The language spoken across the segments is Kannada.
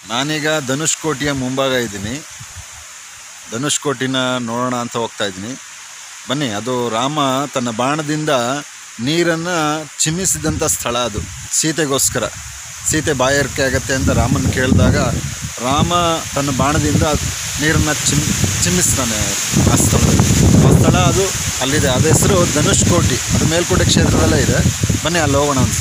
ನಾನೀಗ ಧನುಷ್ಕೋಟಿಯ ಮುಂಭಾಗ ಇದ್ದೀನಿ ಧನುಷ್ಕೋಟಿನ ನೋಡೋಣ ಅಂತ ಹೋಗ್ತಾ ಇದ್ದೀನಿ ಬನ್ನಿ ಅದು ರಾಮ ತನ್ನ ಬಾಣದಿಂದ ನೀರನ್ನು ಚಿಮ್ಮಿಸಿದಂಥ ಸ್ಥಳ ಅದು ಸೀತೆಗೋಸ್ಕರ ಸೀತೆ ಬಾಯಾರಿಕೆ ಆಗತ್ತೆ ಅಂತ ರಾಮನ ಕೇಳಿದಾಗ ರಾಮ ತನ್ನ ಬಾಣದಿಂದ ನೀರನ್ನು ಚಿಮ್ ಚಿಮ್ಮಿಸ್ತಾನೆ ಆ ಸ್ಥಳದಲ್ಲಿ ಆ ಸ್ಥಳ ಅದು ಅಲ್ಲಿದೆ ಅದ ಹೆಸರು ಧನುಷ್ಕೋಟಿ ಅದು ಮೇಲ್ಕೋಟೆ ಕ್ಷೇತ್ರದಲ್ಲೇ ಇದೆ ಬನ್ನಿ ಅಲ್ಲಿ ಹೋಗೋಣ ಅನ್ಸ್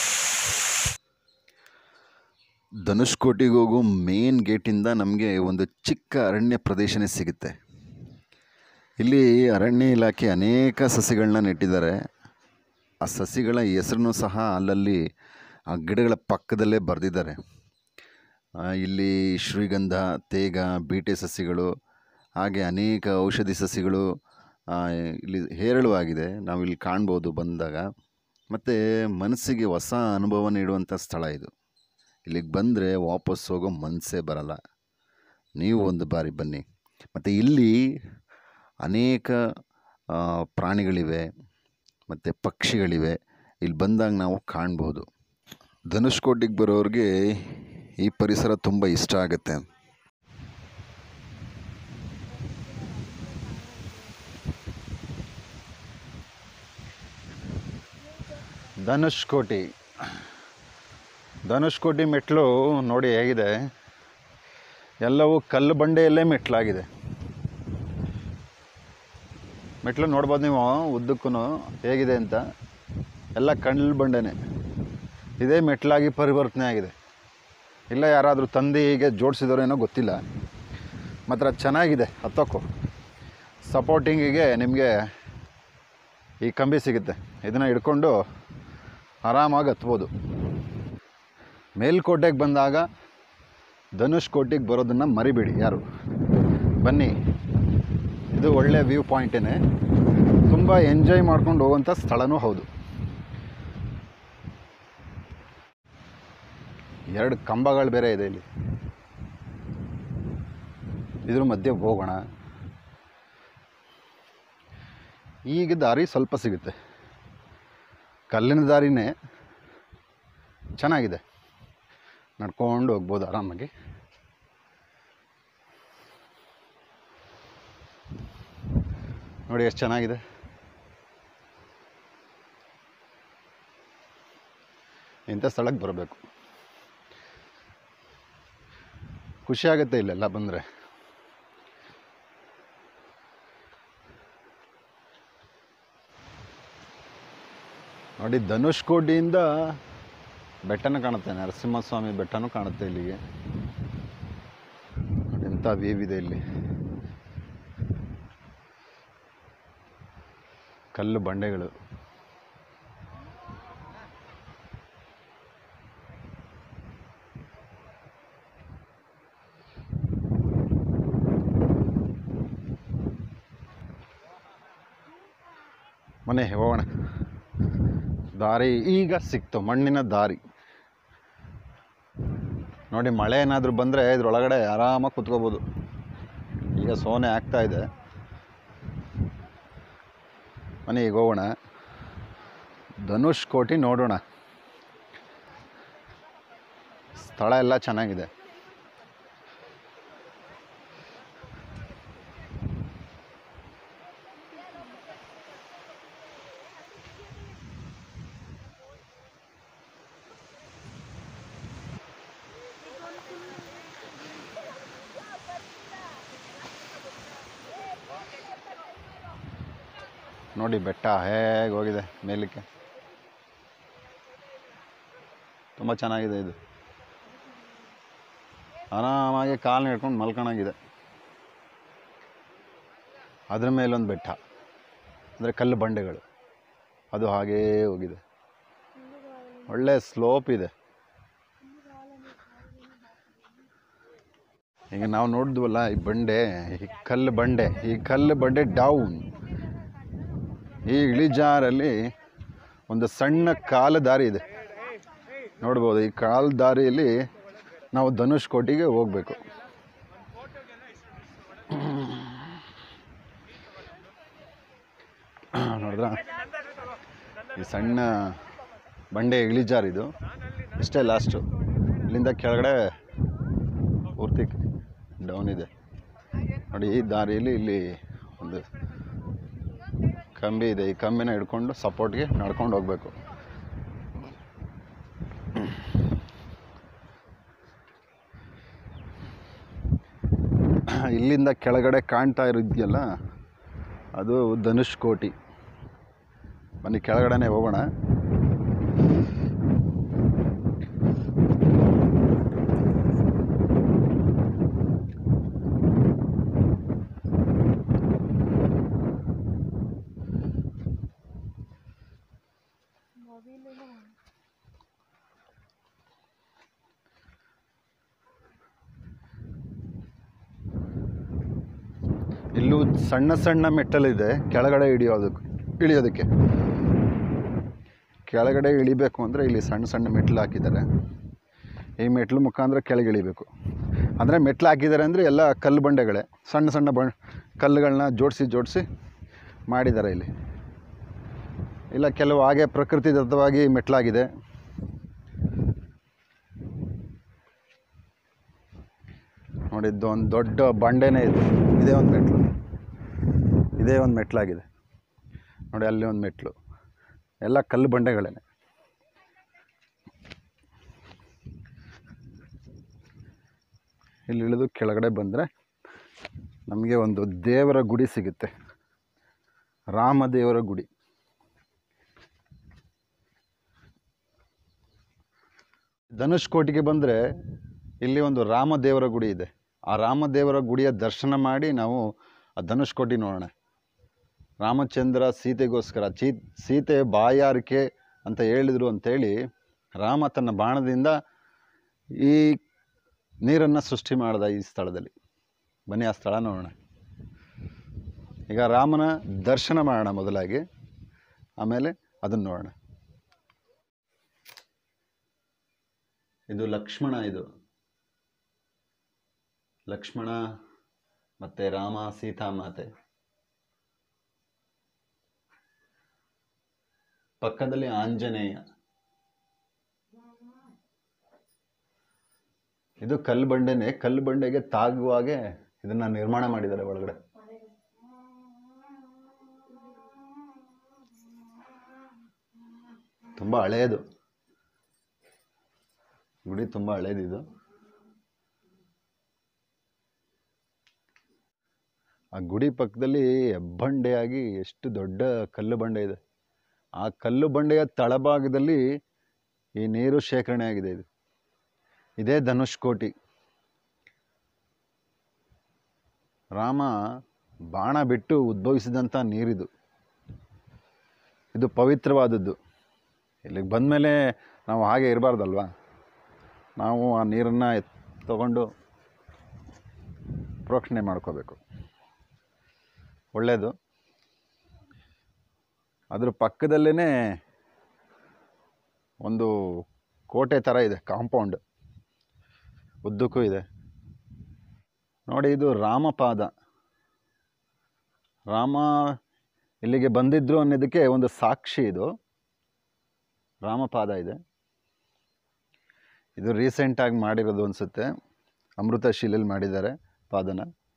ಧನುಷ್ಕೋಟಿಗೆ ಹೋಗೋ ಮೇನ್ ಗೇಟಿಂದ ನಮಗೆ ಒಂದು ಚಿಕ್ಕ ಅರಣ್ಯ ಪ್ರದೇಶನೇ ಸಿಗುತ್ತೆ ಇಲ್ಲಿ ಅರಣ್ಯ ಇಲಾಖೆ ಅನೇಕ ಸಸಿಗಳನ್ನ ನೆಟ್ಟಿದ್ದಾರೆ ಆ ಸಸಿಗಳ ಹೆಸರನ್ನು ಸಹ ಅಲ್ಲಲ್ಲಿ ಆ ಗಿಡಗಳ ಪಕ್ಕದಲ್ಲೇ ಬರೆದಿದ್ದಾರೆ ಆ, ಇಲ್ಲಿ ಶ್ರೀಗಂಧ ತೇಗ ಬೀಟೆ ಸಸಿಗಳು ಹಾಗೆ ಅನೇಕ ಔಷಧಿ ಸಸಿಗಳು ಆ, ಇಲ್ಲಿ ಹೇರಳವಾಗಿದೆ ನಾವು ಇಲ್ಲಿ ಕಾಣ್ಬೋದು ಬಂದಾಗ ಮತ್ತು ಮನಸ್ಸಿಗೆ ಹೊಸ ಅನುಭವ ನೀಡುವಂಥ ಸ್ಥಳ ಇದು ಇಲ್ಲಿಗೆ ಬಂದರೆ ವಾಪಸ್ ಹೋಗೋ ಮನಸ್ಸೇ ಬರಲ್ಲ ನೀವು ಒಂದು ಬಾರಿ ಬನ್ನಿ ಮತ್ತು ಇಲ್ಲಿ ಅನೇಕ ಆ, ಪ್ರಾಣಿಗಳಿವೆ ಮತ್ತು ಪಕ್ಷಿಗಳಿವೆ ಇಲ್ಲಿ ಬಂದಾಗ ನಾವು ಕಾಣ್ಬೋದು ಧನುಷ್ಕೋಟಿಗೆ ಬರೋರಿಗೆ ಈ ಪರಿಸರ ತುಂಬ ಇಷ್ಟ ಆಗುತ್ತೆ ಧನುಷ್ಕೋಟಿ ಧನುಷ್ಕೋಟಿ ಮೆಟ್ಲು ನೋಡಿ ಹೇಗಿದೆ ಎಲ್ಲವೂ ಕಲ್ಲು ಬಂಡೆಯಲ್ಲೇ ಮೆಟ್ಲಾಗಿದೆ ಮೆಟ್ಲು ನೋಡ್ಬೋದು ನೀವು ಉದ್ದಕ್ಕೂ ಹೇಗಿದೆ ಅಂತ ಎಲ್ಲ ಕಲ್ಲು ಬಂಡೆನೇ ಇದೇ ಮೆಟ್ಲಾಗಿ ಪರಿವರ್ತನೆ ಆಗಿದೆ ಇಲ್ಲ ಯಾರಾದರೂ ತಂದು ಹೀಗೆ ಜೋಡಿಸಿದವರೇನೋ ಗೊತ್ತಿಲ್ಲ ಮಾತ್ರ ಚೆನ್ನಾಗಿದೆ ಹತ್ತೋಕ್ಕೂ ಸಪೋರ್ಟಿಂಗಿಗೆ ನಿಮಗೆ ಈ ಕಂಬಿ ಸಿಗುತ್ತೆ ಇದನ್ನು ಹಿಡ್ಕೊಂಡು ಆರಾಮಾಗಿ ಹತ್ಬೋದು ಮೇಲ್ಕೋಟೆಗೆ ಬಂದಾಗ ಧನುಷ್ ಕೋಟೆಗೆ ಬರೋದನ್ನು ಮರಿಬೇಡಿ ಯಾರು ಬನ್ನಿ ಇದು ಒಳ್ಳೆ ವ್ಯೂ ಪಾಯಿಂಟೇ ತುಂಬ ಎಂಜಾಯ್ ಮಾಡ್ಕೊಂಡು ಹೋಗುವಂಥ ಸ್ಥಳನೂ ಹೌದು ಎರಡು ಕಂಬಗಳು ಬೇರೆ ಇದೆ ಇಲ್ಲಿ ಇದ್ರ ಮಧ್ಯೆ ಹೋಗೋಣ ಈಗ ದಾರಿ ಸ್ವಲ್ಪ ಸಿಗುತ್ತೆ ಕಲ್ಲಿನ ದಾರಿನೇ ಚೆನ್ನಾಗಿದೆ ನಡ್ಕೊಂಡು ಹೋಗ್ಬೋದು ಆರಾಮಾಗಿ ನೋಡಿ ಎಷ್ಟು ಚೆನ್ನಾಗಿದೆ ಇಂಥ ಸ್ಥಳಕ್ಕೆ ಬರಬೇಕು ಖುಷಿ ಆಗುತ್ತೆ ಇಲ್ಲೆಲ್ಲ ಬಂದರೆ ನೋಡಿ ಧನುಷ್ಕೋಟಿಯಿಂದ ಬೆಟ್ಟನೂ ಕಾಣುತ್ತೆ ನರಸಿಂಹಸ್ವಾಮಿ ಬೆಟ್ಟನೂ ಕಾಣುತ್ತೆ ಇಲ್ಲಿಗೆ ನೋಡಿ ಎಂಥ ವ್ಯೂ ಇದೆ ಇಲ್ಲಿ ಕಲ್ಲು ಬಂಡೆಗಳು ಮನೆ ಹೋಗೋಣ ದಾರಿ ಈಗ ಸಿಕ್ತು ಮಣ್ಣಿನ ದಾರಿ ನೋಡಿ ಮಳೆ ಏನಾದರೂ ಬಂದರೆ ಇದ್ರೊಳಗಡೆ ಆರಾಮಾಗಿ ಕುತ್ಕೋಬೋದು ಈಗ ಸೋನೆ ಆಗ್ತಾ ಇದೆ ಮನೆಗೆ ಹೋಗೋಣ ಧನುಷ್ ಕೋಟಿ ನೋಡೋಣ ಸ್ಥಳ ಎಲ್ಲ ಚೆನ್ನಾಗಿದೆ ನೋಡಿ ಬೆಟ್ಟ ಹೇಗೆ ಹೋಗಿದೆ ಮೇಲಕ್ಕೆ ತುಂಬ ಚೆನ್ನಾಗಿದೆ ಇದು ಆರಾಮಾಗಿ ಕಾಲು ಹಿಡ್ಕೊಂಡು ಮಲ್ಕೊಳಂಗಿದೆ ಅದ್ರ ಮೇಲೊಂದು ಬೆಟ್ಟ ಅಂದರೆ ಕಲ್ಲು ಬಂಡೆಗಳು ಅದು ಹಾಗೇ ಹೋಗಿದೆ ಒಳ್ಳೆ ಸ್ಲೋಪ್ ಇದೆ ಈಗ ನಾವು ನೋಡಿದ್ವಲ್ಲ ಈ ಬಂಡೆ ಈ ಕಲ್ಲು ಬಂಡೆ ಈ ಕಲ್ಲು ಬಂಡೆ ಡೌನ್ ಈ ಇಳಿಜಾರಲ್ಲಿ ಒಂದು ಸಣ್ಣ ಕಾಲು ದಾರಿ ಇದೆ ನೋಡ್ಬೋದು ಈ ಕಾಲು ದಾರಿಯಲ್ಲಿ ನಾವು ಧನುಷ್ ಕೋಟಿಗೆ ಹೋಗಬೇಕು ನೋಡಿದ್ರ ಈ ಸಣ್ಣ ಬಂಡೆ ಇಳಿಜಾರಿದು ಇಷ್ಟೇ ಲಾಸ್ಟು ಇಲ್ಲಿಂದ ಕೆಳಗಡೆ ಪೂರ್ತಿ ಡೌನ್ ಇದೆ ನೋಡಿ ಈ ದಾರಿಯಲ್ಲಿ ಇಲ್ಲಿ ಒಂದು ಕಂಬಿ ಇದೆ ಈ ಕಂಬಿನ ಹಿಡ್ಕೊಂಡು ಸಪೋರ್ಟ್ಗೆ ನಡ್ಕೊಂಡು ಹೋಗಬೇಕು ಇಲ್ಲಿಂದ ಕೆಳಗಡೆ ಕಾಣ್ತಾ ಇರೋದ್ಯಲ್ಲ ಅದು ಧನುಷ್ಕೋಟಿ ಬನ್ನಿ ಕೆಳಗಡೆನೆ ಹೋಗೋಣ ಇಲ್ಲೂ ಸಣ್ಣ ಸಣ್ಣ ಮೆಟ್ಟಲಿದೆ ಕೆಳಗಡೆ ಇಳಿಯೋದಕ್ಕೆ ಇಳಿಯೋದಕ್ಕೆ ಕೆಳಗಡೆ ಇಳಿಬೇಕು ಅಂದರೆ ಇಲ್ಲಿ ಸಣ್ಣ ಸಣ್ಣ ಮೆಟ್ಲು ಹಾಕಿದ್ದಾರೆ ಈ ಮೆಟ್ಲು ಮುಖಾಂತರ ಕೆಳಗೆ ಇಳಿಬೇಕು ಅಂದರೆ ಮೆಟ್ಲು ಹಾಕಿದ್ದಾರೆ ಅಂದರೆ ಎಲ್ಲ ಕಲ್ಲು ಬಂಡೆಗಳೇ ಸಣ್ಣ ಸಣ್ಣ ಬ ಕಲ್ಲುಗಳನ್ನ ಜೋಡಿಸಿ ಜೋಡಿಸಿ ಮಾಡಿದ್ದಾರೆ ಇಲ್ಲಿ ಇಲ್ಲ ಕೆಲವು ಹಾಗೆ ಪ್ರಕೃತಿದತ್ತವಾಗಿ ಮೆಟ್ಲಾಗಿದೆ ನೋಡಿ ಇದು ಒಂದು ದೊಡ್ಡ ಬಂಡೆನೇ ಇದೆ ಇದೇ ಒಂದು ಮೆಟ್ಲು ಇದೇ ಒಂದು ಮೆಟ್ಲಾಗಿದೆ ನೋಡಿ ಅಲ್ಲಿ ಒಂದು ಮೆಟ್ಲು ಎಲ್ಲ ಕಲ್ಲು ಬಂಡೆಗಳೇ ಇಲ್ಲಿ ಇಳಿದು ಕೆಳಗಡೆ ಬಂದರೆ ನಮಗೆ ಒಂದು ದೇವರ ಗುಡಿ ಸಿಗುತ್ತೆ ರಾಮದೇವರ ಗುಡಿ ಧನುಷ್ಕೋಟಿಗೆ ಬಂದರೆ ಇಲ್ಲಿ ಒಂದು ರಾಮದೇವರ ಗುಡಿ ಇದೆ ಆ ರಾಮದೇವರ ಗುಡಿಯ ದರ್ಶನ ಮಾಡಿ ನಾವು ಆ ಧನುಷ್ಕೋಟಿ ನೋಡೋಣ ರಾಮಚಂದ್ರ ಸೀತೆಗೋಸ್ಕರ ಚೀ ಸೀತೆ ಬಾಯಾರಿಕೆ ಅಂತ ಹೇಳಿದರು ಅಂತೇಳಿ ರಾಮ ತನ್ನ ಬಾಣದಿಂದ ಈ ನೀರನ್ನು ಸೃಷ್ಟಿ ಮಾಡ್ದ ಈ ಸ್ಥಳದಲ್ಲಿ ಬನ್ನಿ ಆ ಸ್ಥಳ ನೋಡೋಣ ಈಗ ರಾಮನ ದರ್ಶನ ಮಾಡೋಣ ಮೊದಲಾಗಿ ಆಮೇಲೆ ಅದನ್ನು ನೋಡೋಣ ಇದು ಲಕ್ಷ್ಮಣ ಇದು ಲಕ್ಷ್ಮಣ ಮತ್ತು ರಾಮ ಸೀತಾಮಾತೆ ಪಕ್ಕದಲ್ಲಿ ಆಂಜನೇಯ ಇದು ಕಲ್ಲು ಬಂಡೆನೆ ಕಲ್ಲು ಬಂಡೆಗೆ ತಾಗುವಾಗೆ ಇದನ್ನ ನಿರ್ಮಾಣ ಮಾಡಿದ್ದಾರೆ ಒಳಗಡೆ ತುಂಬ ಹಳೆಯದು ಗುಡಿ ತುಂಬ ಹಳೇದಿದು ಆ ಗುಡಿ ಪಕ್ಕದಲ್ಲಿ ಹೆಬ್ಬಂಡೆಯಾಗಿ ಎಷ್ಟು ದೊಡ್ಡ ಕಲ್ಲು ಬಂಡೆ ಇದೆ ಆ ಕಲ್ಲು ಬಂಡೆಯ ತಳಭಾಗದಲ್ಲಿ ಈ ನೀರು ಶೇಖರಣೆ ಆಗಿದೆ ಇದು ಇದೇ ಧನುಷ್ಕೋಟಿ ರಾಮ ಬಾಣ ಬಿಟ್ಟು ಉದ್ಭವಿಸಿದಂಥ ನೀರಿದು ಇದು ಪವಿತ್ರವಾದದ್ದು ಇಲ್ಲಿಗೆ ಬಂದಮೇಲೆ ನಾವು ಹಾಗೆ ಇರಬಾರ್ದಲ್ವಾ ನಾವು ಆ ನೀರನ್ನು ತಗೊಂಡು ಪ್ರೋಕ್ಷಣೆ ಮಾಡ್ಕೋಬೇಕು ಒಳ್ಳೆಯದು ಅದ್ರ ಪಕ್ಕದಲ್ಲೇ ಒಂದು ಕೋಟೆ ಥರ ಇದೆ ಕಾಂಪೌಂಡ್ ಉದ್ದಕ್ಕೂ ಇದೆ ನೋಡಿ ಇದು ರಾಮಪಾದ ರಾಮ ಇಲ್ಲಿಗೆ ಬಂದಿದ್ರು ಅನ್ನೋದಕ್ಕೆ ಒಂದು ಸಾಕ್ಷಿ ಇದು ರಾಮಪಾದ ಇದೆ ಇದು ರೀಸೆಂಟಾಗಿ ಮಾಡಿರೋದು ಅನಿಸುತ್ತೆ ಅಮೃತ ಶಿಲೆಯಲ್ಲಿ ಮಾಡಿದ್ದಾರೆ ಪಾದನ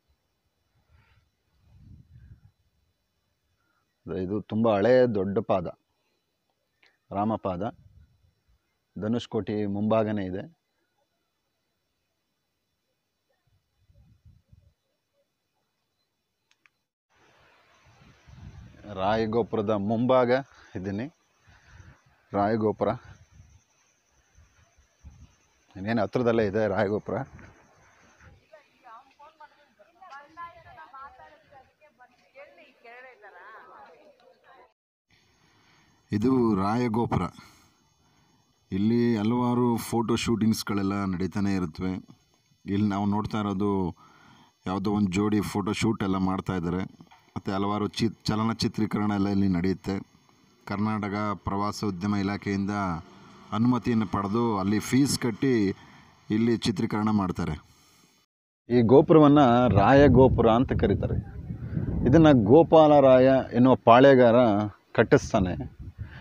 ಇದು ತುಂಬ ಹಳೆಯ ದೊಡ್ಡ ಪಾದ ರಾಮಪಾದ ಧನುಷ್ಕೋಟಿ ಮುಂಭಾಗನೇ ಇದೆ ರಾಯಗೋಪುರದ ಮುಂಭಾಗ ಇದ್ದೀನಿ ರಾಯಗೋಪುರ ಇನ್ನೇನು ಹತ್ರದಲ್ಲೇ ಇದೆ ರಾಯಗೋಪುರ ಇದು ರಾಯಗೋಪುರ ಇಲ್ಲಿ ಹಲವಾರು ಫೋಟೋ ಶೂಟಿಂಗ್ಸ್ಗಳೆಲ್ಲ ನಡೀತಾನೆ ಇರುತ್ತವೆ ಇಲ್ಲಿ ನಾವು ನೋಡ್ತಾ ಇರೋದು ಯಾವುದೋ ಒಂದು ಜೋಡಿ ಫೋಟೋ ಶೂಟ್ ಎಲ್ಲ ಮಾಡ್ತಾ ಇದ್ದಾರೆ ಮತ್ತು ಹಲವಾರು ಚಿ ಚಲನಚಿತ್ರೀಕರಣ ಎಲ್ಲ ಇಲ್ಲಿ ನಡೆಯುತ್ತೆ ಕರ್ನಾಟಕ ಪ್ರವಾಸೋದ್ಯಮ ಇಲಾಖೆಯಿಂದ ಅನುಮತಿಯನ್ನು ಪಡೆದು ಅಲ್ಲಿ ಫೀಸ್ ಕಟ್ಟಿ ಇಲ್ಲಿ ಚಿತ್ರೀಕರಣ ಮಾಡ್ತಾರೆ ಈ ಗೋಪುರವನ್ನು ರಾಯಗೋಪುರ ಅಂತ ಕರೀತಾರೆ ಇದನ್ನು ಗೋಪಾಲರಾಯ ಎನ್ನುವ ಪಾಳೆಗಾರ ಕಟ್ಟಿಸ್ತಾನೆ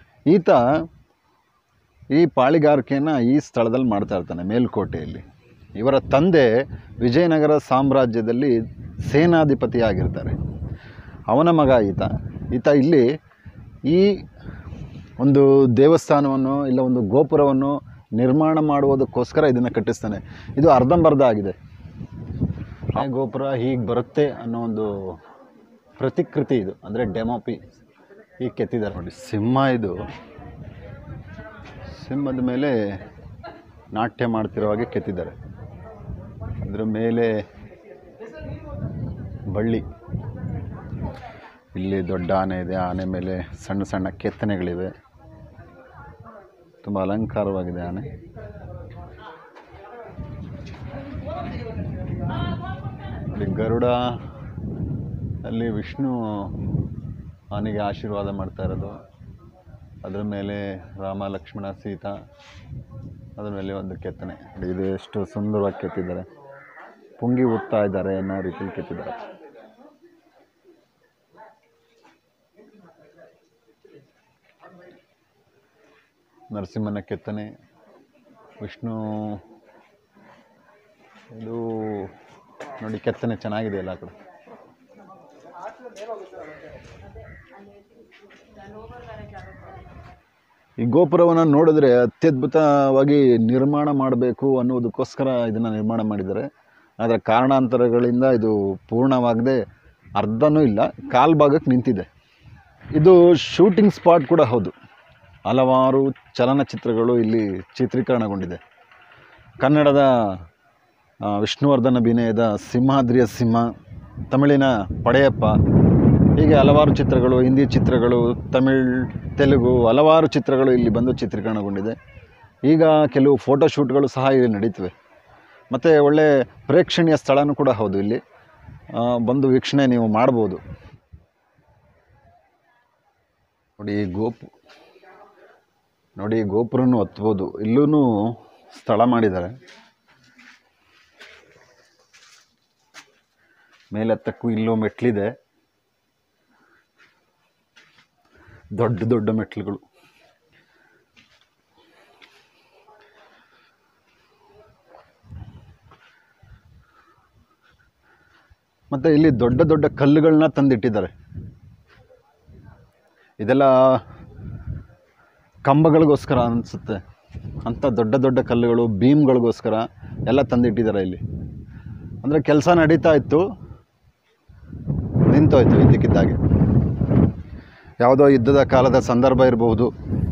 ಈತ ಈ ಪಾಳಿಗಾರಿಕೆಯನ್ನು ಈ ಸ್ಥಳದಲ್ಲಿ ಮಾಡ್ತಾ ಇರ್ತಾನೆ ಮೇಲ್ಕೋಟೆಯಲ್ಲಿ ಇವರ ತಂದೆ ವಿಜಯನಗರ ಸಾಮ್ರಾಜ್ಯದಲ್ಲಿ ಸೇನಾಧಿಪತಿಯಾಗಿರ್ತಾರೆ ಅವನ ಮಗ ಈತ ಈತ ಇಲ್ಲಿ ಈ ಒಂದು ದೇವಸ್ಥಾನವನ್ನು ಇಲ್ಲ ಒಂದು ಗೋಪುರವನ್ನು ನಿರ್ಮಾಣ ಮಾಡುವುದಕ್ಕೋಸ್ಕರ ಇದನ್ನು ಕಟ್ಟಿಸ್ತಾನೆ ಇದು ಅರ್ಧಂಬರ್ಧ ಆಗಿದೆ ಆ ಗೋಪುರ ಹೀಗೆ ಬರುತ್ತೆ ಅನ್ನೋ ಒಂದು ಪ್ರತಿಕೃತಿ ಇದು ಅಂದರೆ ಡೆಮೋಪಿ ಹೀಗೆ ಕೆತ್ತಿದ್ದಾರೆ ನೋಡಿ ಸಿಂಹ ಇದು ಸಿಂಹದ ಮೇಲೆ ನಾಟ್ಯ ಮಾಡ್ತಿರೋ ಹಾಗೆ ಕೆತ್ತಿದ್ದಾರೆ ಅದರ ಮೇಲೆ ಬಳ್ಳಿ ಇಲ್ಲಿ ದೊಡ್ಡ ಆನೆ ಇದೆ ಆನೆ ಮೇಲೆ ಸಣ್ಣ ಸಣ್ಣ ಕೆತ್ತನೆಗಳಿವೆ ತುಂಬ ಅಲಂಕಾರವಾಗಿದೆ ಆನೆ ಇಲ್ಲಿ ಗರುಡ ಅಲ್ಲಿ ವಿಷ್ಣು ಆನೆಗೆ ಆಶೀರ್ವಾದ ಮಾಡ್ತಾ ಇರೋದು ಅದರ ಮೇಲೆ ರಾಮ ಲಕ್ಷ್ಮಣ ಸೀತಾ ಅದರ ಮೇಲೆ ಒಂದು ಕೆತ್ತನೆ ನೋಡಿ, ಇದು ಎಷ್ಟು ಸುಂದರವಾಗಿ ಕೆತ್ತಿದ್ದಾರೆ ಪುಂಗಿ ಉತ್ತಾ ಇದ್ದಾರೆ ಅನ್ನೋ ರೀತಿಯಲ್ಲಿ ಕೆತ್ತಿದ್ದಾರೆ ನರಸಿಂಹನ ಕೆತ್ತನೆ ವಿಷ್ಣು ಇದು ನೋಡಿ ಕೆತ್ತನೆ ಚೆನ್ನಾಗಿದೆ ಎಲ್ಲ ಕಡೆ ಈ ಗೋಪುರವನ್ನು ನೋಡಿದ್ರೆ ಅತ್ಯದ್ಭುತವಾಗಿ ನಿರ್ಮಾಣ ಮಾಡಬೇಕು ಅನ್ನೋದಕ್ಕೋಸ್ಕರ ಇದನ್ನು ನಿರ್ಮಾಣ ಮಾಡಿದ್ದಾರೆ ಆದರೆ ಕಾರಣಾಂತರಗಳಿಂದ ಇದು ಪೂರ್ಣವಾಗದೆ ಅರ್ಧನೂ ಇಲ್ಲ ಕಾಲು ಭಾಗಕ್ಕೆ ನಿಂತಿದೆ ಇದು ಶೂಟಿಂಗ್ ಸ್ಪಾಟ್ ಕೂಡ ಹೌದು ಹಲವಾರು ಚಲನಚಿತ್ರಗಳು ಇಲ್ಲಿ ಚಿತ್ರೀಕರಣಗೊಂಡಿದೆ ಕನ್ನಡದ ಆ, ವಿಷ್ಣುವರ್ಧನ್ ಅಭಿನಯದ ಸಿಂಹಾದ್ರಿಯ ಸಿಂಹ ತಮಿಳಿನ ಪಡೆಯಪ್ಪ ಹೀಗೆ ಹಲವಾರು ಚಿತ್ರಗಳು ಹಿಂದಿ ಚಿತ್ರಗಳು ತಮಿಳ್ ತೆಲುಗು ಹಲವಾರು ಚಿತ್ರಗಳು ಇಲ್ಲಿ ಬಂದು ಚಿತ್ರೀಕರಣಗೊಂಡಿದೆ ಈಗ ಕೆಲವು ಫೋಟೋಶೂಟ್ಗಳು ಸಹ ಇಲ್ಲಿ ನಡೀತವೆ ಮತ್ತು ಒಳ್ಳೆ ಪ್ರೇಕ್ಷಣೀಯ ಸ್ಥಳನೂ ಕೂಡ ಹೌದು ಇಲ್ಲಿ ಆ, ಬಂದು ವೀಕ್ಷಣೆ ನೀವು ಮಾಡ್ಬೋದು ನೋಡಿ ಈ ಗೋಪು ನೋಡಿ ಈ ಗೋಪುರನೂ ಹತ್ಬೋದು ಇಲ್ಲೂ ಸ್ಥಳ ಮಾಡಿದ್ದಾರೆ ಮೇಲೆ ಹತ್ತಕ್ಕೂ ಇಲ್ಲೂ ಮೆಟ್ಲಿದೆ ದೊಡ್ಡ ದೊಡ್ಡ ಮೆಟ್ಲುಗಳು ಮತ್ತು ಇಲ್ಲಿ ದೊಡ್ಡ ದೊಡ್ಡ ಕಲ್ಲುಗಳನ್ನ ತಂದಿಟ್ಟಿದ್ದಾರೆ ಇದೆಲ್ಲ ಕಂಬಗಳಿಗೋಸ್ಕರ ಅನಿಸುತ್ತೆ ಅಂಥ ದೊಡ್ಡ ದೊಡ್ಡ ಕಲ್ಲುಗಳು ಬೀಮ್ಗಳಿಗೋಸ್ಕರ ಎಲ್ಲ ತಂದಿಟ್ಟಿದ್ದಾರೆ ಇಲ್ಲಿ ಅಂದರೆ ಕೆಲಸ ನಡೀತಾ ಇತ್ತು ನಿಂತೋಯ್ತು ಇದ್ದಕ್ಕಿದ್ದಾಗೆ ಯಾವುದೋ ಯುದ್ಧದ ಕಾಲದ ಸಂದರ್ಭ ಇರಬಹುದು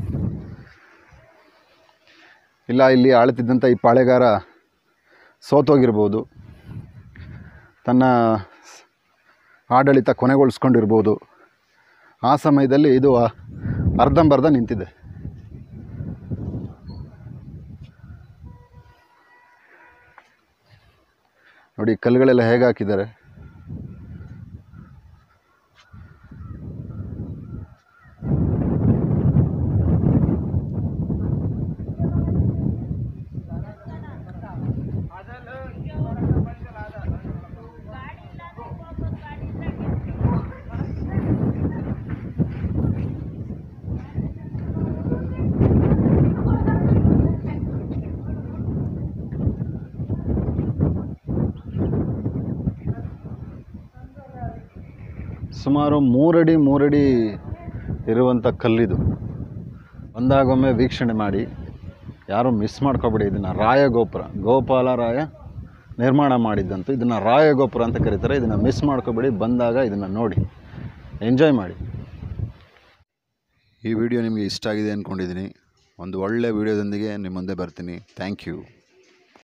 ಇಲ್ಲ ಇಲ್ಲಿ ಆಳ್ತಿದ್ದಂಥ ಈ ಪಾಳೆಗಾರ ಸೋತೋಗಿರ್ಬೋದು ತನ್ನ ಆಡಳಿತ ಕೊನೆಗೊಳಿಸ್ಕೊಂಡಿರ್ಬೋದು ಆ ಸಮಯದಲ್ಲಿ ಇದು ಅರ್ಧಂಬರ್ಧ ನಿಂತಿದೆ ನೋಡಿ ಕಲ್ಲುಗಳೆಲ್ಲ ಹೇಗೆ ಹಾಕಿದ್ದಾರೆ ಸುಮಾರು ಮೂರಡಿ ಮೂರಡಿ ಇರುವಂಥ ಕಲ್ಲಿದು ಒಂದಾಗೊಮ್ಮೆ ವೀಕ್ಷಣೆ ಮಾಡಿ ಯಾರು ಮಿಸ್ ಮಾಡ್ಕೋಬೇಡಿ ಇದನ್ನು ರಾಯ ಗೋಪುರ ಗೋಪಾಲ ರಾಯ ನಿರ್ಮಾಣ ಮಾಡಿದ್ದಂತು ಇದನ್ನು ರಾಯ ಗೋಪುರ ಅಂತ ಕರೀತಾರೆ ಇದನ್ನು ಮಿಸ್ ಮಾಡ್ಕೋಬೇಡಿ ಬಂದಾಗ ಇದನ್ನು ನೋಡಿ ಎಂಜಾಯ್ ಮಾಡಿ ಈ ವಿಡಿಯೋ ನಿಮಗೆ ಇಷ್ಟ ಆಗಿದೆ ಅಂದ್ಕೊಂಡಿದ್ದೀನಿ ಒಂದು ಒಳ್ಳೆಯ ವಿಡಿಯೋದೊಂದಿಗೆ ನಿಮ್ಮ ಮುಂದೆ ಬರ್ತೀನಿ ಥ್ಯಾಂಕ್ ಯು